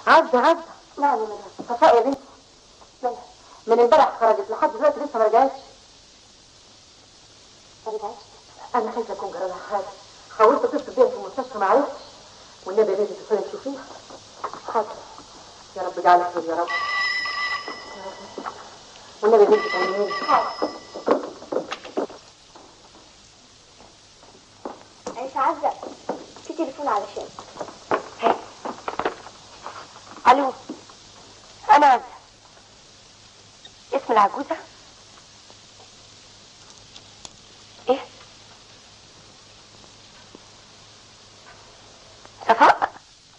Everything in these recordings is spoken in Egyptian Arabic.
عزة عزة نعم يا مدام صفاء يا بنتي مالها؟ من امبارح خرجت لحد دلوقتي لسه ما رجعتش ما رجعتش انا خايفه اكون جرى لها حاجه حاولت اتصل بيها في المستشفى ما عرفتش والنبي يا بنتي تتصلي تشوفيها حاضر يا رب اجعلها خير يا رب يا رب. والنبي يا بنتي طمنيني عيشة عزة في تليفون علشان الو انا عزة اسم العجوزة ايه صفاء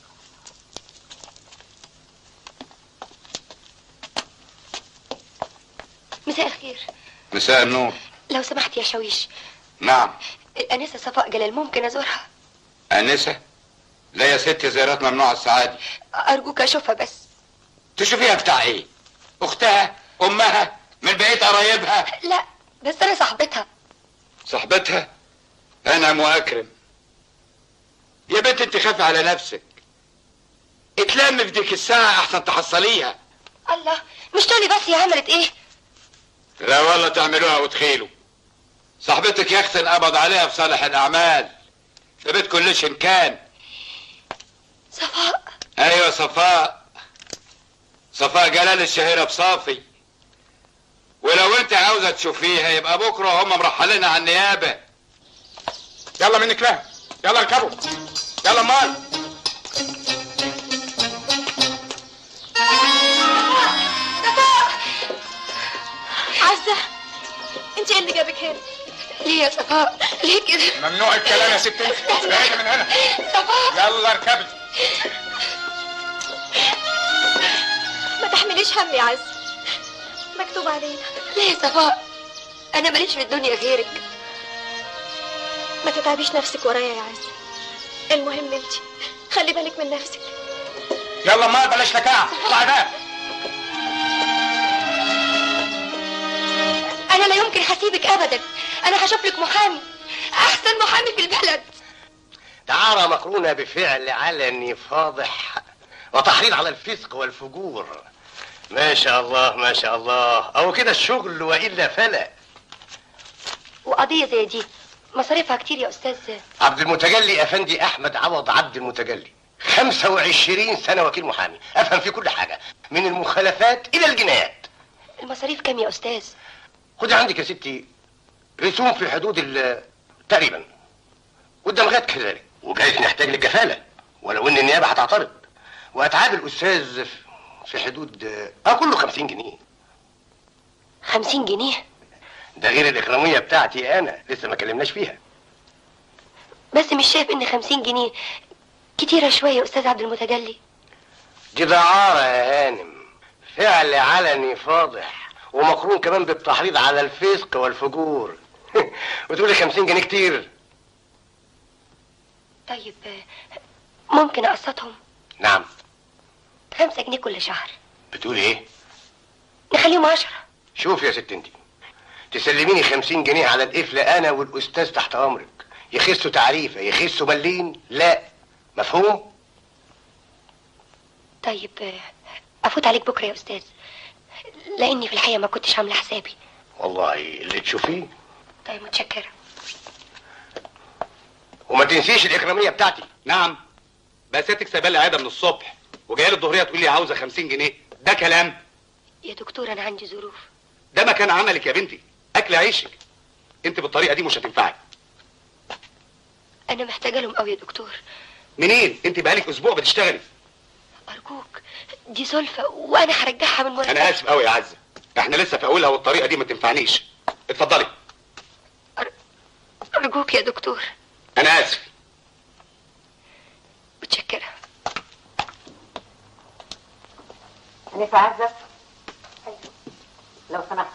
مساء الخير مساء النور لو سمحت يا شويش نعم الأنسة صفاء جلال ممكن أزورها أنسة لا يا ستي زيارات ممنوعة السعادة أرجوك أشوفها بس تشوفيها بتاع ايه اختها امها من بقية قرايبها لا بس أنا صاحبتها صاحبتها انعم واكرم يا بنت انت خافي على نفسك اتلم في ديك الساعة احسن تحصليها الله مش تقولي بس هي عملت إيه لا والله تعملوها وتخيلوا صاحبتك يا اختي انقبض عليها في صالح الاعمال في بيت كلش إن كان صفاء ايوه صفاء صفاء جلال الشهيرة بصافي ولو انت عاوزة تشوفيها يبقى بكرة هم مرحلين على النيابة يلا منك له يلا اركبوا يلا مال عزة أنت إيه اللي جابك هنا ليه يا صفاء ليه كده ممنوع الكلام يا ست بعيدة من هنا صفاء يلا اركبي ما تحمليش هم يا عز مكتوب علينا ليه يا صفاء أنا ماليش في الدنيا غيرك ما تتعبيش نفسك ورايا يا عز المهم انت خلي بالك من نفسك يلا مال بلاش لكاعة اطلعي بقى انا لا يمكن هسيبك ابدا انا هشوف لك محامي احسن محامي في البلد دعارة مقرونة بفعل علني فاضح وتحريض على الفسق والفجور ما شاء الله ما شاء الله أو كده الشغل وإلا فلا وقضيه زي دي مصاريفها كتير يا استاذ عبد المتجلي أفندي أحمد عوض عبد المتجلي 25 سنة وكيل محامي أفهم في كل حاجة من المخالفات إلى الجنايات المصاريف كام يا استاذ خدي عندك يا ستي رسوم في حدود ال تقريبا والدمغات كذلك وجايز نحتاج للكفالة ولو إن النيابة هتعترض وأتعاب الأستاذ في- في حدود اه كله 50 جنيه خمسين جنيه ده غير الإكرامية بتاعتي أنا لسه ما كلمناش فيها بس مش شايف ان خمسين جنيه كتيرة شوية يا استاذ عبد المتجلي دي دعارة يا هانم فعل علني فاضح ومقرون كمان بالتحريض على الفسق والفجور وتقولي 50 جنيه كتير طيب آه، ممكن اقسطهم نعم خمسة جنيه كل شهر بتقولي ايه نخليهم عشرة شوف يا ست انتي تسلميني 50 جنيه على القفل انا والاستاذ تحت امرك يخسوا تعريفه يخسوا ملين لا مفهوم طيب آه، افوت عليك بكرة يا استاذ لاني في الحقيقة ما كنتش عاملة حسابي والله اللي تشوفيه طيب متشكرة وما تنسيش الاكراميه بتاعتي نعم بس انت سايبه لي عاده من الصبح وجايه لي الظهريه تقول لي عاوزه 50 جنيه ده كلام يا دكتور انا عندي ظروف ده مكان عملك يا بنتي اكل عيشك انت بالطريقه دي مش هتنفعي انا محتاجة لهم قوي يا دكتور منين انت بقالك اسبوع بتشتغلي ارجوك دي سلفة وانا هرجعها من مرتبي انا اسف قوي يا عزه احنا لسه في اولها والطريقه دي ما تنفعنيش اتفضلي ارجوك يا دكتور انا اسف متشكرة أنسة عزة لو سمحت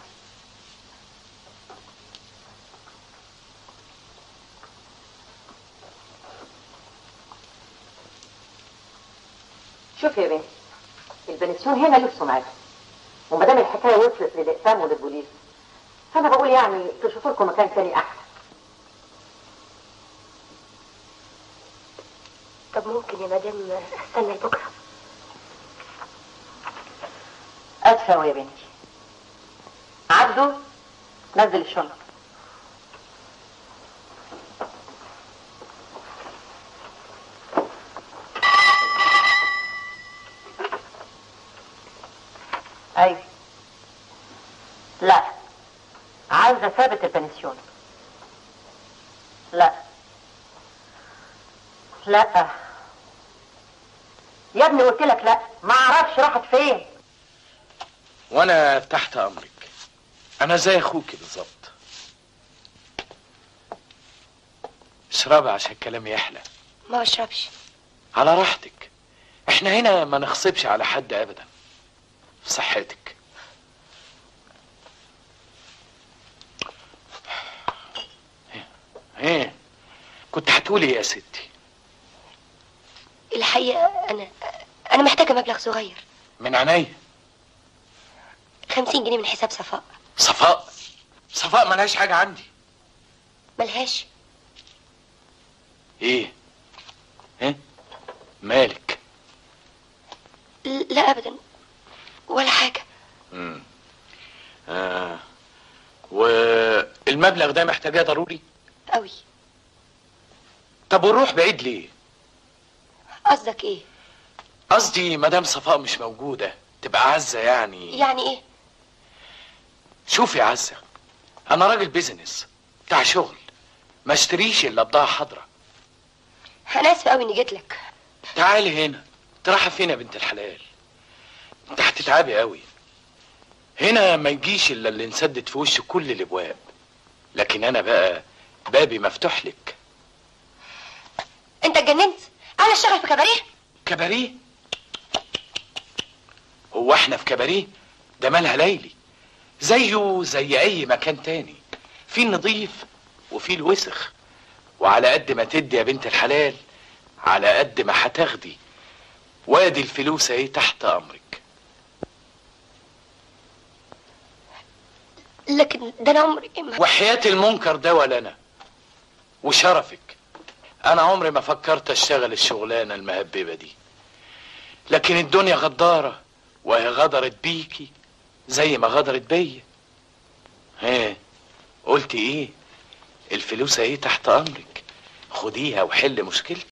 شوف يا بنتي البنسيون هنا له سمعته وما دام الحكايه وصلت للاقسام وللبوليس فانا بقول يعني تشوفوا لكم مكان تاني احسن طب ممكن يا مدام استنى لبكرة اسفه أوي يا بنتي عبده نزل الشنط ايوه لا عاوزه ثابت البنسيون لا لا يا ابني قلت لك لا ما اعرفش راحت فين وانا تحت امرك انا زي اخوكي بالظبط اشربي عشان الكلام يحلى ما بشربش على راحتك احنا هنا ما نغصبش على حد ابدا في صحتك ايه كنت هتقولي إيه يا ستي الحقيقة أنا أنا محتاجة مبلغ صغير من عينيا خمسين جنيه من حساب صفاء صفاء صفاء ملهاش حاجه عندي ملهاش ايه ايه مالك لا أبدا ولا حاجة امم آه. والمبلغ ده محتاجاه ضروري أوي طب ونروح بعيد ليه قصدك إيه؟ قصدي مدام صفاء مش موجوده تبقى عزه يعني يعني إيه؟ شوفي يا عزه انا راجل بيزنس بتاع شغل ما اشتريش الا بضاعه حضره أنا آسفة أوي إني جيت لك تعالي هنا تراحة فين يا بنت الحلال انت هتتعبي قوي هنا ما يجيش الا اللي نسدد في وش كل الابواب لكن انا بقى بابي مفتوح لك أنت اتجننت؟ أنا أشتغل في كباريه؟ كباريه هو احنا في كباريه ده مالها ليلي زيه زي اي مكان تاني في النظيف وفي الوسخ وعلى قد ما تدي يا بنت الحلال على قد ما هتاخدي وادي الفلوس اهي تحت امرك لكن ده أنا عمري ما وحياة المنكر ده ولا انا وشرفك انا عمري ما فكرت اشتغل الشغلانة المهببة دي لكن الدنيا غدارة وهي غدرت بيكي زي ما غدرت بيا ها قلت ايه الفلوس اهي تحت امرك خديها وحل مشكلتك